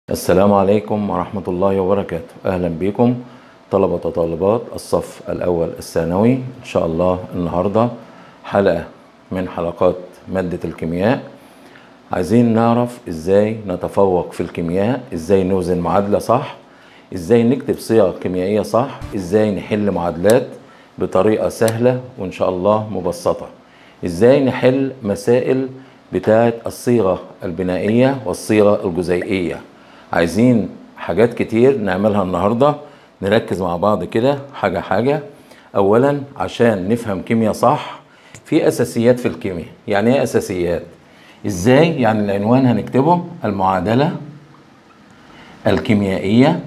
السلام عليكم ورحمة الله وبركاته أهلا بكم طلبة وطالبات الصف الأول الثانوي إن شاء الله النهاردة حلقة من حلقات مادة الكيمياء عايزين نعرف إزاي نتفوق في الكيمياء إزاي نوزن معادلة صح إزاي نكتب صيغ كيميائية صح إزاي نحل معادلات بطريقة سهلة وإن شاء الله مبسطة إزاي نحل مسائل بتاعة الصيغة البنائية والصيغة الجزيئية عايزين حاجات كتير نعملها النهاردة نركز مع بعض كده حاجة حاجة أولا عشان نفهم كيمياء صح في أساسيات في الكيمياء يعني إيه أساسيات؟ إزاي؟ يعني العنوان هنكتبه المعادلة الكيميائية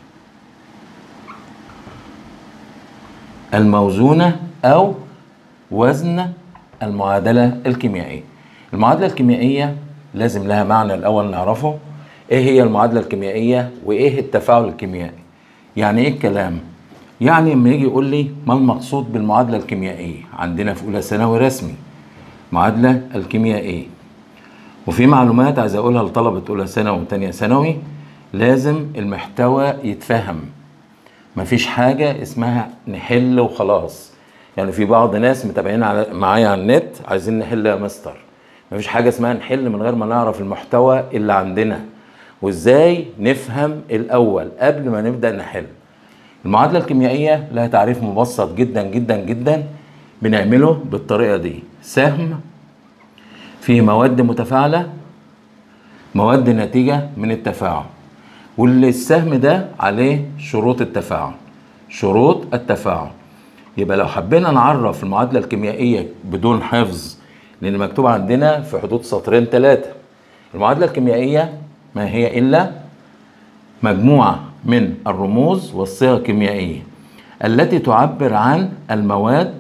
الموزونة أو وزن المعادلة الكيميائية المعادلة الكيميائية لازم لها معنى الأول نعرفه ايه هي المعادلة الكيميائية وايه التفاعل الكيميائي يعني ايه الكلام يعني لما يجي يقول لي ما المقصود بالمعادلة الكيميائية عندنا في اولى ثانوي رسمي معادلة الكيميائية وفي معلومات عايز اقولها لطلبة اولى ثانوي وثانية ثانوي لازم المحتوى يتفهم مفيش حاجة اسمها نحل وخلاص يعني في بعض ناس متابعين على معايا على النت عايزين نحل يا مستر مفيش حاجة اسمها نحل من غير ما نعرف المحتوى اللي عندنا وازاي نفهم الاول قبل ما نبدا نحل المعادله الكيميائيه لها تعريف مبسط جدا جدا جدا بنعمله بالطريقه دي سهم في مواد متفاعله مواد ناتجه من التفاعل والسهم ده عليه شروط التفاعل شروط التفاعل يبقى لو حبينا نعرف المعادله الكيميائيه بدون حفظ لان مكتوب عندنا في حدود سطرين ثلاثه المعادله الكيميائيه ما هي إلا مجموعة من الرموز والصيغ الكيميائية التي تعبر عن المواد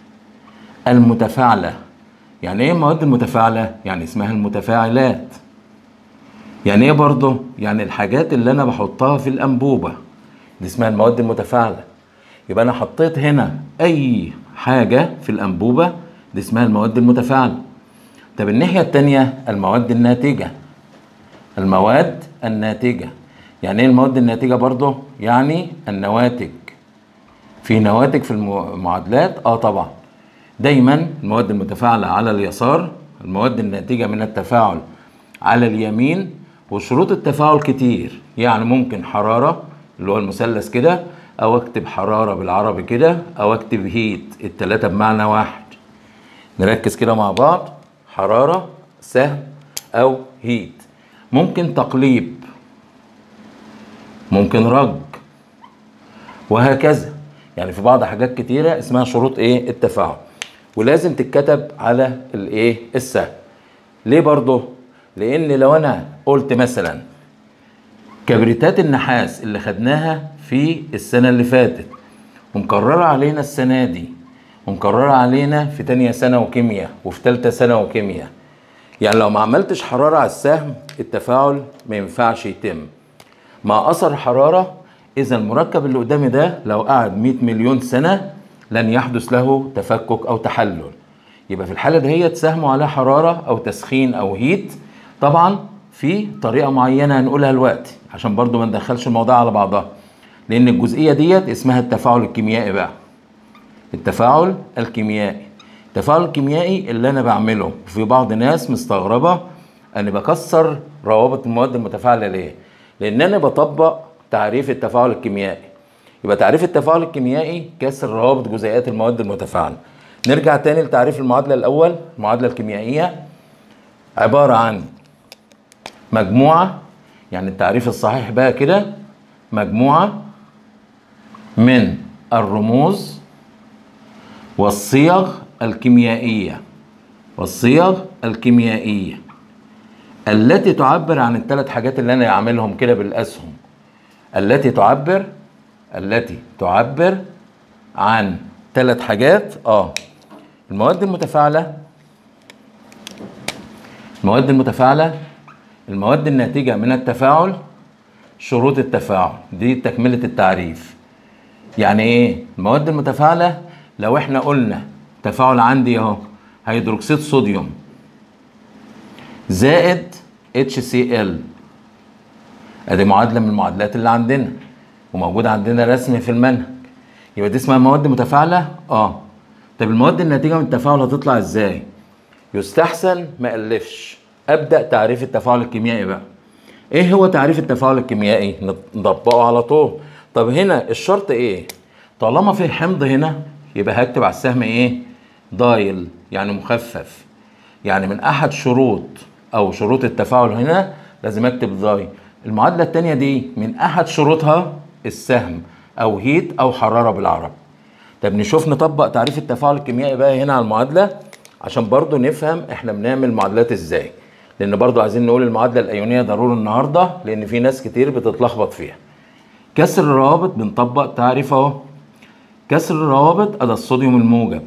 المتفاعلة يعني ايه المواد المتفاعلة؟ يعني اسمها المتفاعلات يعني ايه برضه؟ يعني الحاجات اللي انا بحطها في الانبوبة دي اسمها المواد المتفاعلة يبقى انا حطيت هنا اي حاجة في الانبوبة دي اسمها المواد المتفاعلة طب الناحية التانية المواد الناتجة المواد الناتجة يعني ايه المواد الناتجة برضه؟ يعني النواتج في نواتج في المعادلات اه طبعا دايما المواد المتفاعلة على اليسار المواد الناتجة من التفاعل على اليمين وشروط التفاعل كتير يعني ممكن حرارة اللي هو المثلث كده او اكتب حرارة بالعربي كده او اكتب هيت التلاتة بمعنى واحد نركز كده مع بعض حرارة سهم او هيت ممكن تقليب ممكن رج وهكذا يعني في بعض حاجات كتيرة اسمها شروط ايه التفاعل ولازم تتكتب على الايه السهم ليه برضه لان لو انا قلت مثلا كبريتات النحاس اللي خدناها في السنة اللي فاتت ومكررة علينا السنة دي ومكررة علينا في تانية سنة وكيمياء وفي تالتة سنة وكيمياء يعني لو ما عملتش حرارة على السهم التفاعل ما ينفعش يتم مع أثر حرارة إذا المركب اللي قدامي ده لو قعد 100 مليون سنة لن يحدث له تفكك أو تحلل يبقى في الحالة دهيت سهمه على حرارة أو تسخين أو هيت طبعا في طريقة معينة هنقولها دلوقتي عشان برضو ما ندخلش الموضوع على بعضها لأن الجزئية ديت اسمها التفاعل الكيميائي بقى التفاعل الكيميائي التفاعل الكيميائي اللي انا بعمله في بعض ناس مستغربه انا بكسر روابط المواد المتفاعله ليه لان انا بطبق تعريف التفاعل الكيميائي يبقى تعريف التفاعل الكيميائي كسر روابط جزيئات المواد المتفاعله نرجع تاني لتعريف المعادله الاول المعادله الكيميائيه عباره عن مجموعه يعني التعريف الصحيح بقى كده مجموعه من الرموز والصيغ الكيميائية والصيغ الكيميائية التي تعبر عن الثلاث حاجات اللي أنا أعملهم كده بالأسهم التي تعبر التي تعبر عن ثلاث حاجات اه المواد المتفاعلة المواد المتفاعلة المواد الناتجة من التفاعل شروط التفاعل دي تكملة التعريف يعني ايه المواد المتفاعلة لو احنا قلنا تفاعل عندي اهو هيدروكسيد صوديوم زائد HCl ادي معادله من المعادلات اللي عندنا وموجود عندنا رسم في المنهج يبقى دي اسمها مواد متفاعله اه طب المواد الناتجه من التفاعل هتطلع ازاي يستحسن ما الفش ابدا تعريف التفاعل الكيميائي بقى ايه هو تعريف التفاعل الكيميائي نطبقه على طول طب هنا الشرط ايه طالما في حمض هنا يبقى هكتب على السهم ايه دايل يعني مخفف يعني من احد شروط او شروط التفاعل هنا لازم اكتب دايل المعادله الثانيه دي من احد شروطها السهم او هيت او حراره بالعربي طب نشوف نطبق تعريف التفاعل الكيميائي بقى هنا على المعادله عشان برضو نفهم احنا بنعمل معادلات ازاي لان برضو عايزين نقول المعادله الايونيه ضروري النهارده لان في ناس كتير بتتلخبط فيها كسر الروابط بنطبق تعريف اهو كسر الروابط ادي الصوديوم الموجب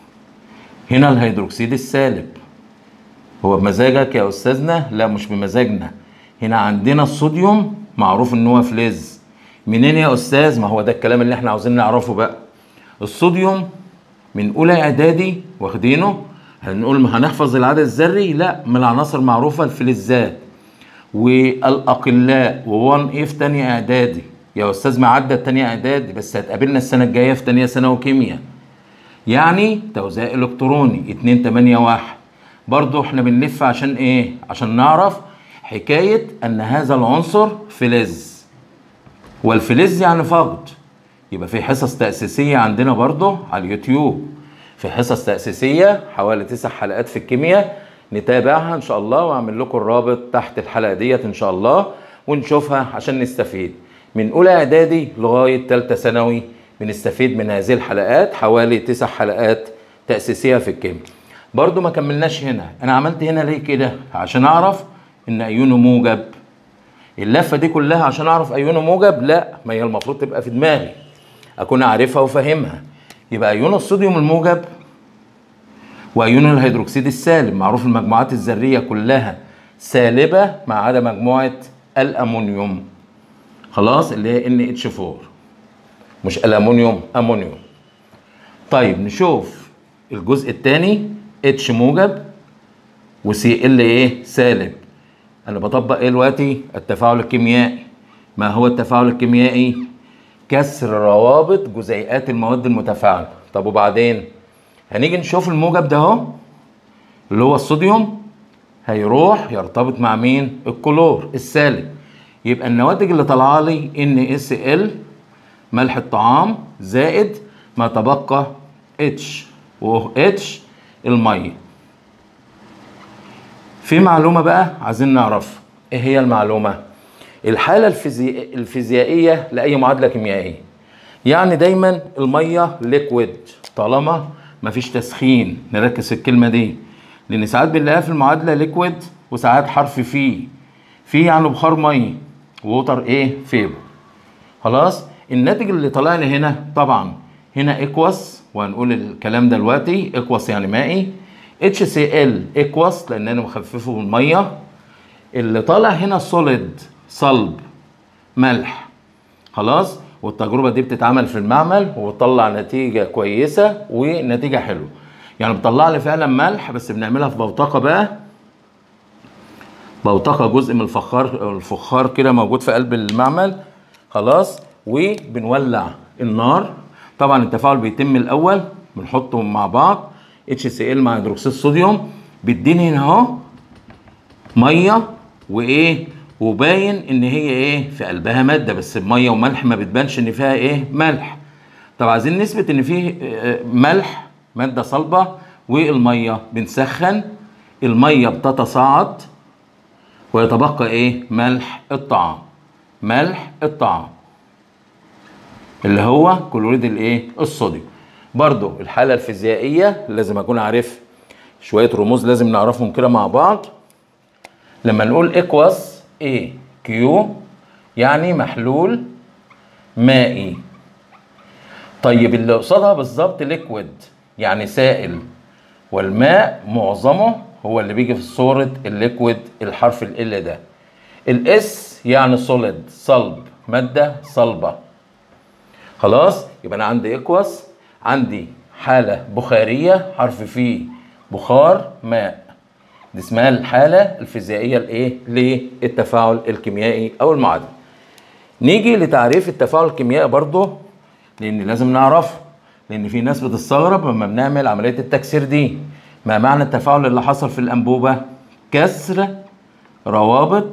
هنا الهيدروكسيد السالب هو بمزاجك يا استاذنا لا مش بمزاجنا هنا عندنا الصوديوم معروف ان هو فلز منين يا استاذ ما هو ده الكلام اللي احنا عاوزين نعرفه بقى الصوديوم من اولى اعدادي واخدينه هنقول ما هنحفظ العدد الذري لا من العناصر المعروفه الفلزات والاقلاء و1 ايه في تانية اعدادي يا استاذ ما عدى تانية اعدادي بس هتقابلنا السنه الجايه في تانية ثانوي كيمياء يعني توزيع الكتروني 2 8 1 برضو احنا بنلف عشان ايه عشان نعرف حكايه ان هذا العنصر فلز والفلز يعني فقد يبقى في حصص تأسيسية عندنا برضو على اليوتيوب في حصص تأسيسية حوالي تسع حلقات في الكيمياء نتابعها ان شاء الله واعمل لكم الرابط تحت الحلقة ديت ان شاء الله ونشوفها عشان نستفيد من اولى اعدادي لغاية تالتة ثانوي بنستفيد من هذه الحلقات حوالي تسع حلقات تأسيسية في الكيمياء برضو ما كملناش هنا انا عملت هنا ليه كده عشان اعرف ان ايونه موجب اللفه دي كلها عشان اعرف ايونه موجب لا ما هي المفروض تبقى في دماغي اكون عارفها وفاهمها يبقى ايون الصوديوم الموجب وايون الهيدروكسيد السالب معروف المجموعات الذريه كلها سالبه ما عدا مجموعه الامونيوم خلاص اللي هي ان اتش 4 مش الامونيوم امونيوم طيب نشوف الجزء الثاني اتش موجب وسي ال ايه سالب انا بطبق ايه دلوقتي التفاعل الكيميائي ما هو التفاعل الكيميائي كسر روابط جزيئات المواد المتفاعله طب وبعدين هنيجي نشوف الموجب ده اهو اللي هو الصوديوم هيروح يرتبط مع مين الكلور السالب يبقى النواتج اللي طالعه لي ان اس ال ملح الطعام زائد ما تبقى اتش و اتش الميه في معلومه بقى عايزين نعرفها ايه هي المعلومه الحاله الفيزي... الفيزيائيه لاي معادله كيميائيه يعني دايما الميه ليكويد طالما مفيش تسخين نركز في الكلمه دي لان ساعات بنلاقيها في المعادله ليكويد وساعات حرف في في يعني بخار ميه ووتر ايه فيبر خلاص الناتج اللي طالع لي هنا طبعا هنا اكوس وهنقول الكلام ده دلوقتي اكوس يعني مائي اتش سي ال اكوس لان انا مخففه بالميه اللي طالع هنا سوليد صلب ملح خلاص والتجربه دي بتتعمل في المعمل وبتطلع نتيجه كويسه ونتيجه حلوه يعني بتطلع لي فعلا ملح بس بنعملها في بوتقه بقى بوتقه جزء من الفخار الفخار كده موجود في قلب المعمل خلاص وبنولع النار طبعا التفاعل بيتم الاول بنحطهم مع بعض اتش سي ال مع هيدروكسيد صوديوم بيديني هنا اهو ميه وايه وباين ان هي ايه في قلبها ماده بس ميه وملح ما بتبانش ان فيها ايه ملح طب عايزين نثبت ان فيه ملح ماده صلبه والميه بنسخن الميه بتتصاعد ويتبقى ايه ملح الطعام ملح الطعام اللي هو كلوريد الايه الصوديوم برضو الحاله الفيزيائيه لازم اكون عارف شويه رموز لازم نعرفهم كده مع بعض لما نقول اكواس ايه كيو يعني محلول مائي طيب اللي قصادها بالظبط ليكويد يعني سائل والماء معظمه هو اللي بيجي في صورة الليكويد الحرف ال ده الاس يعني سوليد صلب مادة صلبة خلاص يبقى انا عندي اكواس عندي حالة بخارية حرف فيه بخار ماء دي اسمها الحالة الفيزيائية الايه للتفاعل الكيميائي او المعادلة نيجي لتعريف التفاعل الكيميائي برضه لان لازم نعرفه لان في ناس بتستغرب لما بنعمل عملية التكسير دي ما معنى التفاعل اللي حصل في الانبوبة كسر روابط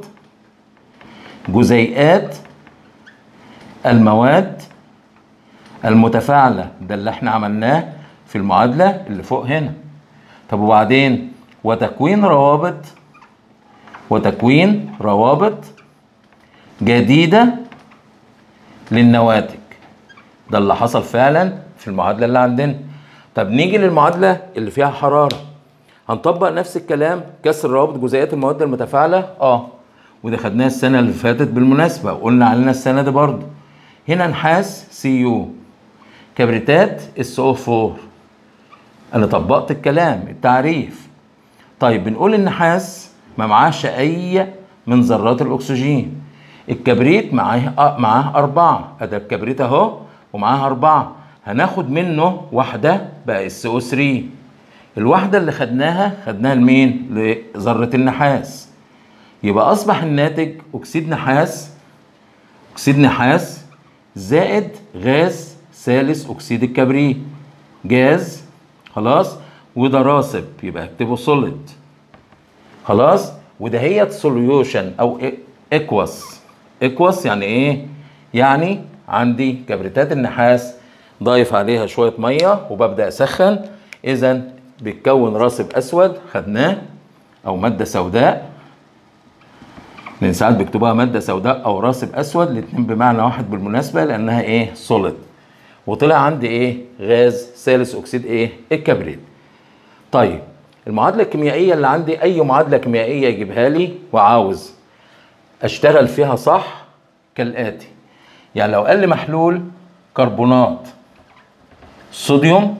جزيئات المواد المتفاعلة ده اللي احنا عملناه في المعادلة اللي فوق هنا طب وبعدين وتكوين روابط وتكوين روابط جديدة للنواتج ده اللي حصل فعلا في المعادلة اللي عندنا طب نيجي للمعادلة اللي فيها حرارة هنطبق نفس الكلام كسر روابط جزيئات المواد المتفاعلة اه وده خدناه السنة اللي فاتت بالمناسبة وقلنا علينا السنة دي برضه هنا نحاس سي يو كبريتات اس او 4 انا طبقت الكلام التعريف طيب بنقول النحاس ما معاش اي من ذرات الاكسجين الكبريت معاه آه معاه أربعة أدا الكبريت أهو ومعاه أربعة هناخد منه واحدة بقى اس او 3 الواحدة اللي خدناها خدناها لمين؟ لذرة النحاس يبقى أصبح الناتج أكسيد نحاس أكسيد نحاس زائد غاز ثالث أكسيد الكبريت جاز خلاص وده راسب يبقى اكتبه سوليد خلاص ودهيت سوليوشن او اكوس اكوس يعني ايه يعني عندي كبريتات النحاس ضايف عليها شويه ميه وببدا اسخن اذا بيتكون راسب اسود خدناه او ماده سوداء لان ساعات بيكتبوها ماده سوداء او راسب اسود الاثنين بمعنى واحد بالمناسبه لانها ايه سوليد وطلع عندي ايه غاز ثالث اكسيد ايه الكبريت طيب المعادله الكيميائيه اللي عندي اي معادله كيميائيه يجيبها لي وعاوز اشتغل فيها صح كالاتي يعني لو قال لي محلول كربونات صوديوم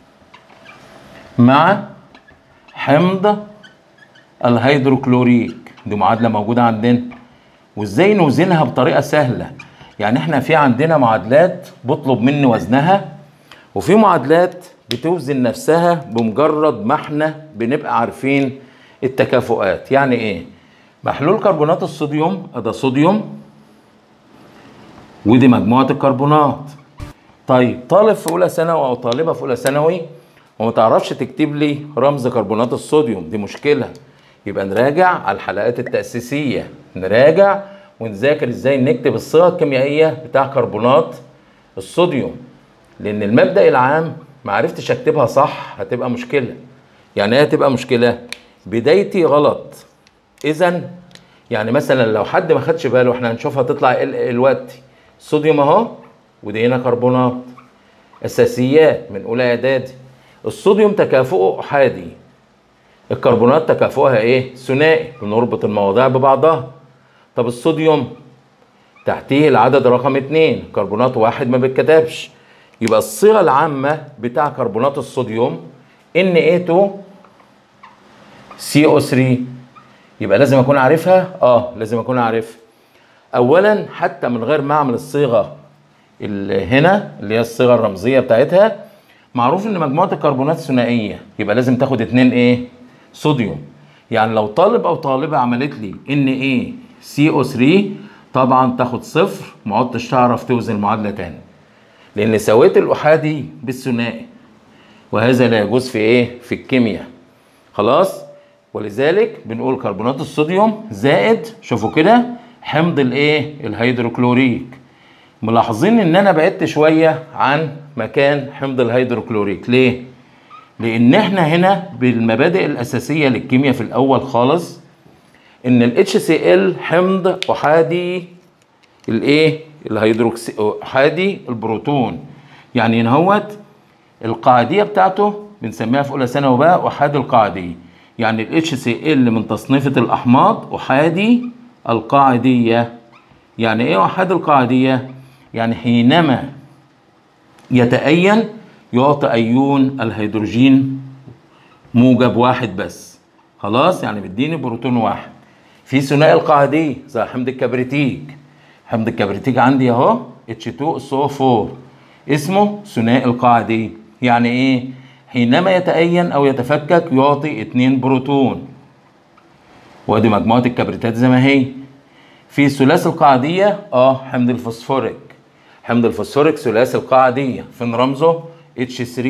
مع حمض الهيدروكلوريك دي معادله موجوده عندنا وازاي نوزنها بطريقه سهله يعني احنا في عندنا معادلات بطلب مني وزنها وفي معادلات بتوزن نفسها بمجرد ما احنا بنبقى عارفين التكافؤات يعني ايه محلول كربونات الصوديوم ده صوديوم ودي مجموعه الكربونات طيب طالب في اولى ثانوي او طالبه في اولى ثانوي وما تعرفش تكتب لي رمز كربونات الصوديوم دي مشكله يبقى نراجع على الحلقات التاسيسيه نراجع ونذاكر ازاي نكتب الصيغه الكيميائيه بتاع كربونات الصوديوم لان المبدا العام ما عرفتش اكتبها صح هتبقى مشكله يعني ايه هتبقى مشكله بدايتي غلط اذا يعني مثلا لو حد ما خدش باله احنا هنشوفها تطلع الوقت الصوديوم اهو ودي هنا كربونات اساسيات من اولى اعدادي الصوديوم تكافؤه احادي الكربونات تكافؤها ايه ثنائي بنربط المواضيع ببعضها طب الصوديوم تحتيه العدد رقم اتنين كربونات واحد ما بيتكتبش يبقى الصيغه العامه بتاع كربونات الصوديوم Na2 CO3 يبقى لازم اكون عارفها اه لازم اكون عارفها اولا حتى من غير ما اعمل الصيغه اللي هنا اللي هي الصيغه الرمزيه بتاعتها معروف ان مجموعه الكربونات ثنائيه يبقى لازم تاخد اتنين ايه صوديوم يعني لو طالب او طالبه عملت لي ان ايه سي او 3 طبعا تاخد صفر ما عدتش تعرف توزن المعادله تاني لان سويت الاحادي بالثنائي وهذا لا يجوز في ايه في الكيمياء خلاص ولذلك بنقول كربونات الصوديوم زائد شوفوا كده حمض الايه الهيدروكلوريك ملاحظين ان انا بعدت شويه عن مكان حمض الهيدروكلوريك ليه لان احنا هنا بالمبادئ الاساسيه للكيمياء في الاول خالص ان ال HCl حمض احادي الايه الهيدروكسي احادي البروتون يعني هوت القاعديه بتاعته بنسميها في اولى ثانوي بقى احادي القاعديه يعني ال HCl من تصنيفه الاحماض احادي القاعديه يعني ايه احادي القاعديه يعني حينما يتأين يعطي أيون الهيدروجين موجب واحد بس خلاص يعني بيديني بروتون واحد في ثنائي القاعدي زي حمض الكبريتيك حمض الكبريتيك عندي اهو H2SO4 اسمه ثنائي القاعدي يعني ايه حينما يتأين او يتفكك يعطي اتنين بروتون وادي مجموعه الكبريتات زي ما هي في ثلاثي القاعديه اه حمض الفوسفوريك حمض الفوسفوريك ثلاثي القاعديه فين رمزه H3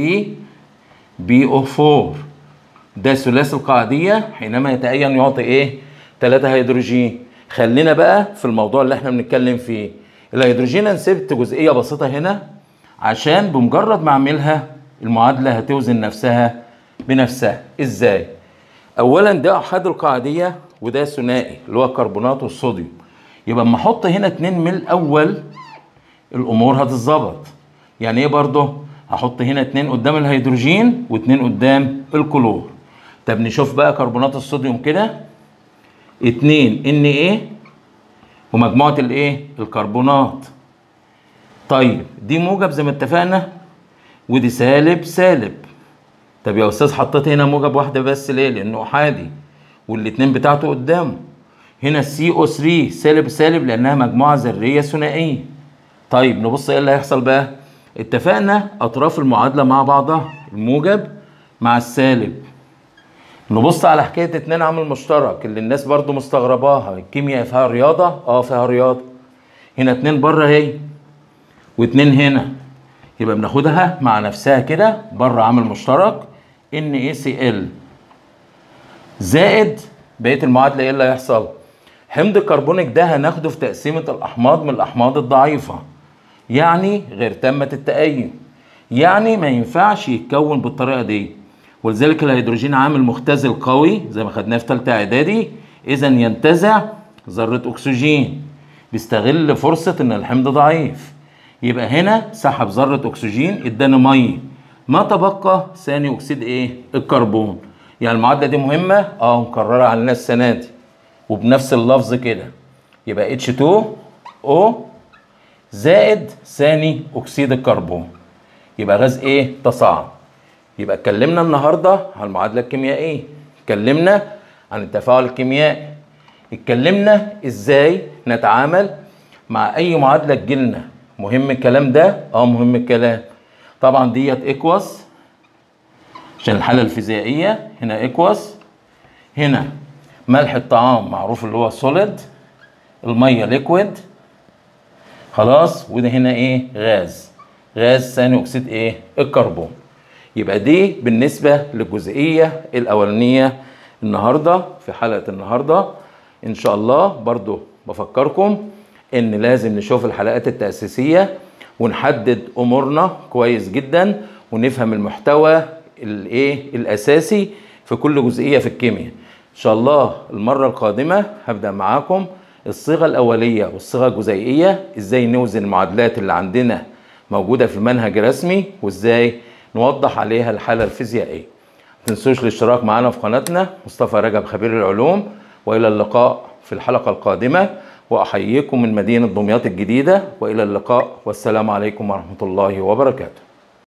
BO4 ده ثلاثي القاعديه حينما يتأين يعطي ايه 3 هيدروجين خلينا بقى في الموضوع اللي احنا بنتكلم فيه الهيدروجين انا سبت جزئيه بسيطه هنا عشان بمجرد ما اعملها المعادله هتوزن نفسها بنفسها ازاي اولا ده احاد القاعديه وده ثنائي اللي هو الكربونات والصوديوم يبقى اما احط هنا 2 من الاول الامور هتتظبط يعني ايه برضه هحط هنا 2 قدام الهيدروجين و2 قدام الكلور طب نشوف بقى كربونات الصوديوم كده 2 ان ايه ومجموعه الايه الكربونات طيب دي موجب زي ما اتفقنا ودي سالب سالب طب يا استاذ حطيت هنا موجب واحده بس ليه لانه احادي والاتنين بتاعته قدامه هنا السي او 3 سالب سالب لانها مجموعه ذريه ثنائيه طيب نبص ايه اللي هيحصل بقى اتفقنا اطراف المعادله مع بعضها الموجب مع السالب نبص على حكايه اتنين عامل مشترك اللي الناس برضو مستغرباها الكيمياء فيها رياضه اه فيها رياضه هنا اتنين بره اهي واتنين هنا يبقى بناخدها مع نفسها كده بره عامل مشترك ان اي سي ال زائد بقيه المعادله ايه اللي هيحصل حمض الكربونيك ده هناخده في تقسيمه الاحماض من الاحماض الضعيفه يعني غير تامه التأين يعني ما ينفعش يتكون بالطريقه دي ولذلك الهيدروجين عامل مختزل قوي زي ما خدناه في ثالثه اعدادي اذا ينتزع ذره اكسجين بيستغل فرصه ان الحمض ضعيف يبقى هنا سحب ذره اكسجين ادانا ميه ما تبقى ثاني اكسيد ايه الكربون يعني المعادله دي مهمه اه مكرره علينا السنه دي وبنفس اللفظ كده يبقى H2O زائد ثاني اكسيد الكربون يبقى غاز ايه تصاعد يبقى اتكلمنا النهارده عن المعادله الكيميائيه اتكلمنا عن التفاعل الكيميائي اتكلمنا ازاي نتعامل مع اي معادله تجيلنا مهم الكلام ده اه مهم الكلام طبعا ديت ايكواس عشان الحاله الفيزيائيه هنا ايكواس هنا ملح الطعام معروف اللي هو سوليد الميه ليكويد خلاص وده هنا ايه غاز غاز ثاني اكسيد ايه الكربون يبقى دي بالنسبه للجزئيه الاولانيه النهارده في حلقه النهارده ان شاء الله برضو بفكركم ان لازم نشوف الحلقات التاسيسيه ونحدد امورنا كويس جدا ونفهم المحتوى الايه الاساسي في كل جزئيه في الكيمياء ان شاء الله المره القادمه هبدا معاكم الصيغه الاوليه والصيغه الجزيئيه ازاي نوزن المعادلات اللي عندنا موجوده في منهج رسمي وازاي نوضح عليها الحاله الفيزيائيه ما تنسوش الاشتراك معنا في قناتنا مصطفى رجب خبير العلوم والى اللقاء في الحلقه القادمه واحييكم من مدينه دمياط الجديده والى اللقاء والسلام عليكم ورحمه الله وبركاته